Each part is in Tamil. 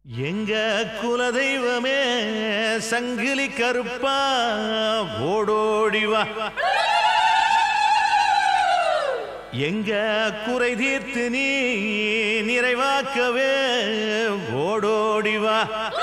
எங்க குலதெய்வமே சங்கிலி கருப்பா ஓடோடி வா எங்க குறை தீர்த்து நீ நிறைவாக்கவே ஓடோடி வா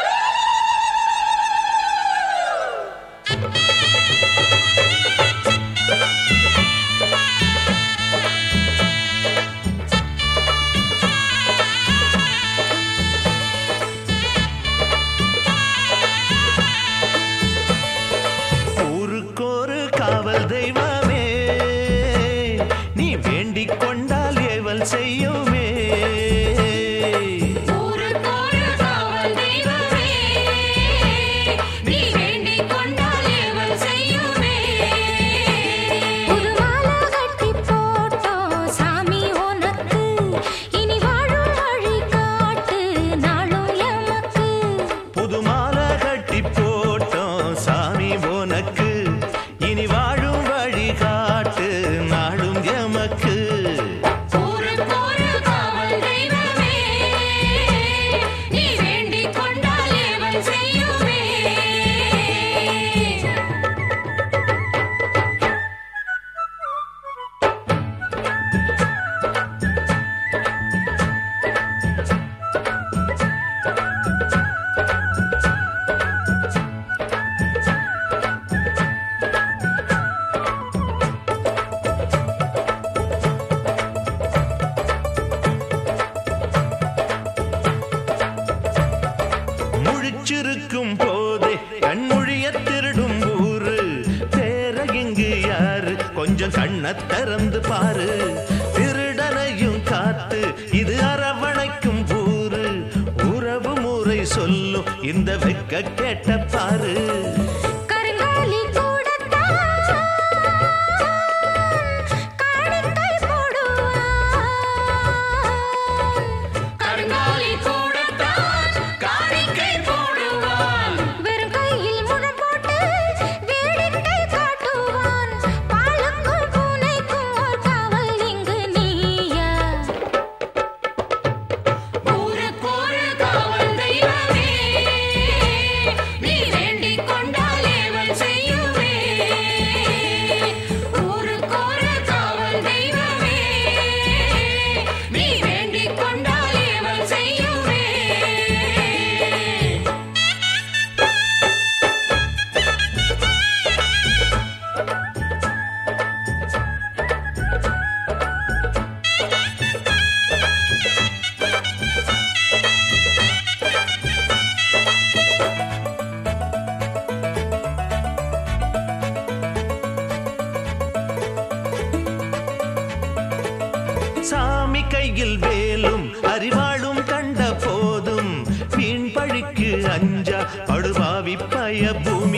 ஊருக்கொரு காவல் தெய்வமே நீ வேண்டிக் கொண்டால் ஏவல் செய்யுமே ஊருக்கொரு காவல் தெய்வமே நீ வேண்டிக் கொண்டால் ஏவல் செய்யுமே புதுமாலை கட்டிப் போட்டோம் சாமி உனக்கு இனி வாழும் வழி காட்டு நாளும் எமக்கு புது மாலை கட்டி போட்டோம் சாமி உனக்கு இனி வாழும் வழி காட்டு நாடும் எமக்கு ஊருக்கொரு காவல் தெய்வமே நீ வேண்டிக் கொண்டால் ஏவல் செய்யுமே முழிச்சிருக்கும் போதே கண்மொழிய திருடும் ஊரு பேர இங்கு யாரு கொஞ்சம் கண்ண திறந்து பாரு திருடனையும் காத்து இது அரவணைக்கும் ஊரு உறவு முறை சொல்லும் இந்த வெக்க கேட்ட பாரு கருங்காலி கூடத்தான் காணிக்கை போடுவான் கருங்காலி கூடத்தான் காணிக்கை போடுவான் வெறும் கையில் முழம் போட்டு வேடிக்கை காட்டுவான் பாலுக்கும் பூனைக்கும் ஓர் காவல் இங்கு நீயா ஊருக்கொரு காவல் தெய்வமே நீ வேண்டிக் கொண்டால் ஏவல் செய்யுமே ஊருக்கொரு காவல் தெய்வமே நீ வேண்டிக் கொண்டால் ஏவல் செய்யுமே சாமி கையில் வேலும் அறிவாளும் கண்ட போதும் வீண் பழிக்கு அஞ்சா படுபாவி பய பூமி